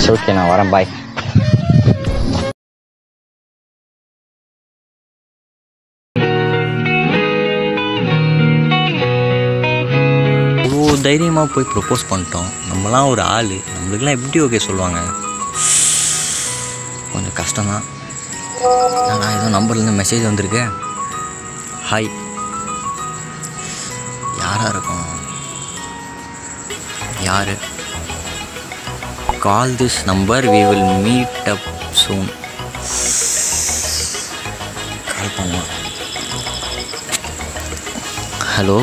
Okay நான் வரேன் பாய் இவ்வளோ தைரியமாக போய் ப்ரப்போஸ் பண்ணிட்டோம் நம்மலாம் ஒரு ஆள் நம்மளுக்கெல்லாம் எப்படி ஓகே சொல்லுவாங்க கொஞ்சம் கஷ்டம்தான் நான் ஏதோ நம்பர்லேருந்து மெசேஜ் வந்திருக்கு ஹாய் யாராக இருக்கும் யார் call this number we will meet up soon call பண்ணலாம் ஹலோ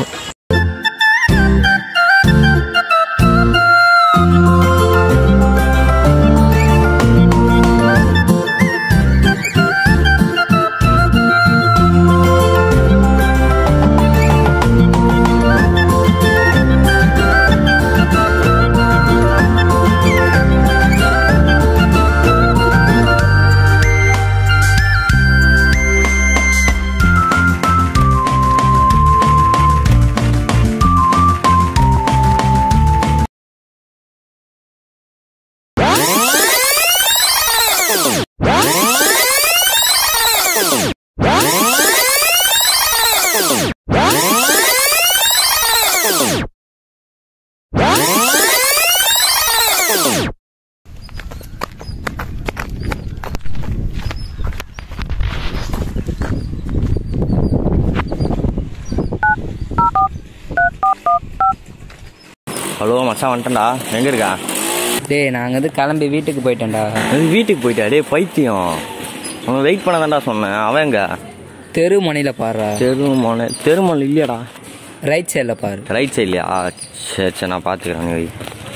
ஹலோ மச்சான் வந்துட்டேன்டா எங்கே இருக்கா டேய் நான் அங்கேருந்து கிளம்பி வீட்டுக்கு போயிட்டேன்டா எங்க வீட்டுக்கு போயிட்டா டேய் பைத்தியம் அவன் வெயிட் பண்ண தான்டா சொன்னேன் அவன் எங்க தெரு மணியில் பாருடா தெருமலை தெருமல் இல்லையாடா ரைட் சைடில் பாரு ரைட் சைட்லையா சரி சரி நான் பார்த்துக்கிறேன் நீ வை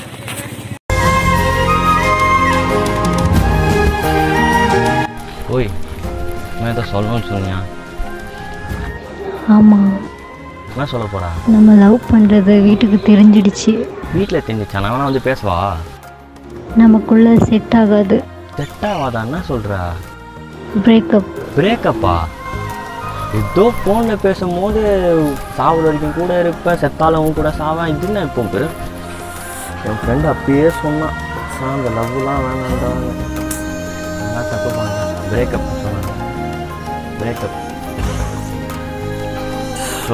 ஓய் நான் ஏதோ சொல்லணும்னு சொன்னியா ஆமாம் என்ன சொல்ல போறா நம்ம லவ் பண்ணுறது வீட்டுக்கு தெரிஞ்சிடுச்சு வீட்டில் தெரிஞ்சிச்சா நான் வேணா வந்து பேசுவா நமக்குள்ள செட் ஆகாது செட் ஆகாதா என்ன சொல்ற பிரேக்கப் பிரேக்கப்பா ஏதோ ஃபோனில் பேசும்போது சாவுற வரைக்கும் கூட இருப்பேன் செத்தாலும் கூட சாவேன் இது என்ன இப்போ பேர் என் ஃப்ரெண்டு அப்பயே சொன்னான் சார் அந்த லவ்லாம் வேணான்றாங்க நான் தப்பு பண்ணேன் பிரேக்கப் சொன்னாங்க பிரேக்கப் ஸோ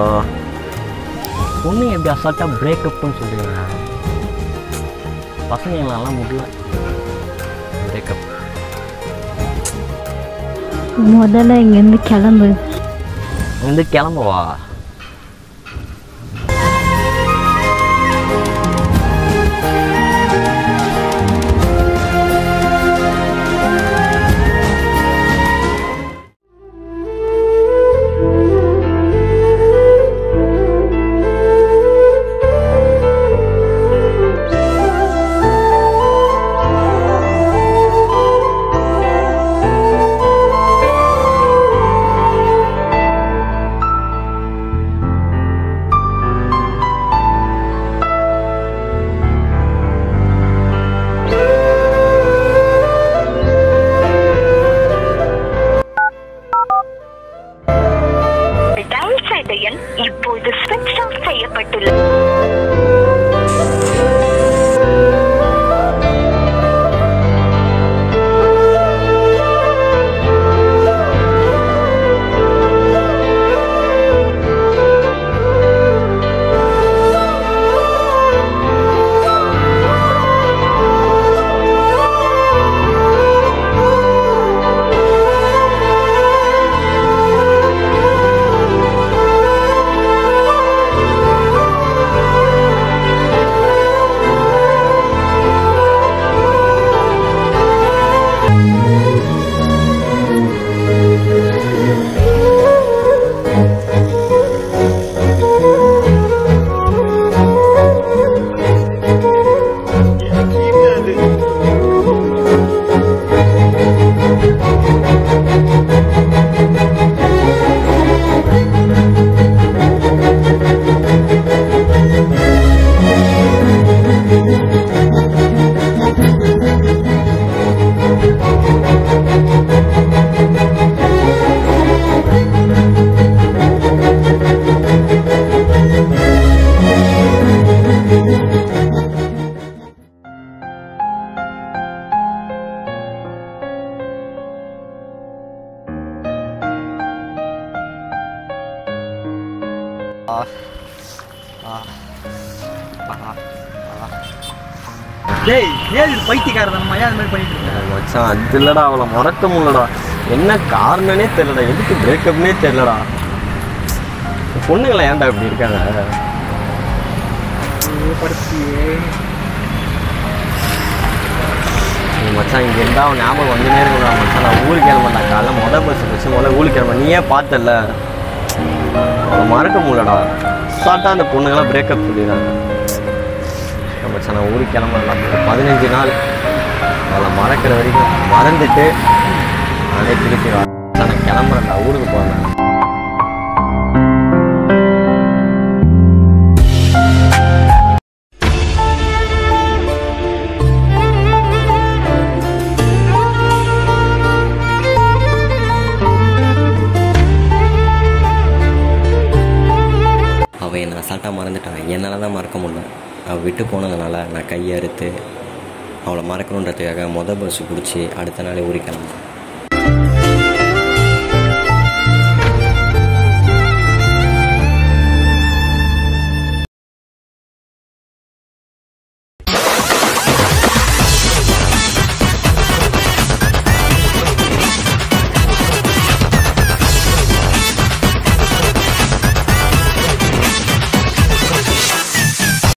பொண்ணு எப்படி அசால்ட்டாக பிரேக்கப்னு சொல்கிறீங்க பசங்களாலாம் முடியல பிரேக்கப் முதல்ல இங்கேருந்து கிளம்பு வந்து கிளம்பவா டயல் செய்த எண் இப்போது ஸ்விட்ச் ஆஃப் செய்யப்பட்டுள்ளது ஆ டேய் ஏன் இது பைத்தியக்காரதனமா ஏன் அது மாதிரி பண்ணிட்டு இருக்க மச்சான் அது இல்லடா அவளை மறக்க முடியலடா என்ன காரணனே தெரியலடா எதுக்கு பிரேக்கப்னே தெரியலடா இந்த பொண்ணுங்களா ஏன்டா இப்படி இருக்காங்க படுத்தியே நீ மச்சான் இங்கே இருந்தால் அவன் ஞாபகம் வந்துனே இருக்கா மச்சான் நான் ஊருக்கு கிளம்பண்டா காலைல மொதல் பஸ் வச்சு முதல்ல ஊருக்கு கிளம்ப நீயே பார்த்தல அவளை மறக்க முடியலடா சாட்டா அந்த பொண்ணுங்களாம் பிரேக்கப் சொல்லிடுறாங்க மச்சான் நான் ஊருக்கு கிளம்பலாம் பதினஞ்சு நாள் அவளை மறக்கிற வரைக்கும் மறந்துட்டு நானே திருப்பி வரேன். மச்சான், நான் கிளம்புறேன்டா ஊருக்கு போகிறேன் அவள் என்னை அசால்ட்டாக மறந்துட்டான் என்னால் தான் மறக்க முடியல அவள் விட்டு போனதுனால நான் கையை அறுத்து அவளை மறக்கணுன்றதுக்காக மொதல் பஸ் பிடிச்சி அடுத்த நாளே ஊருக்கு கிளம்புனேன்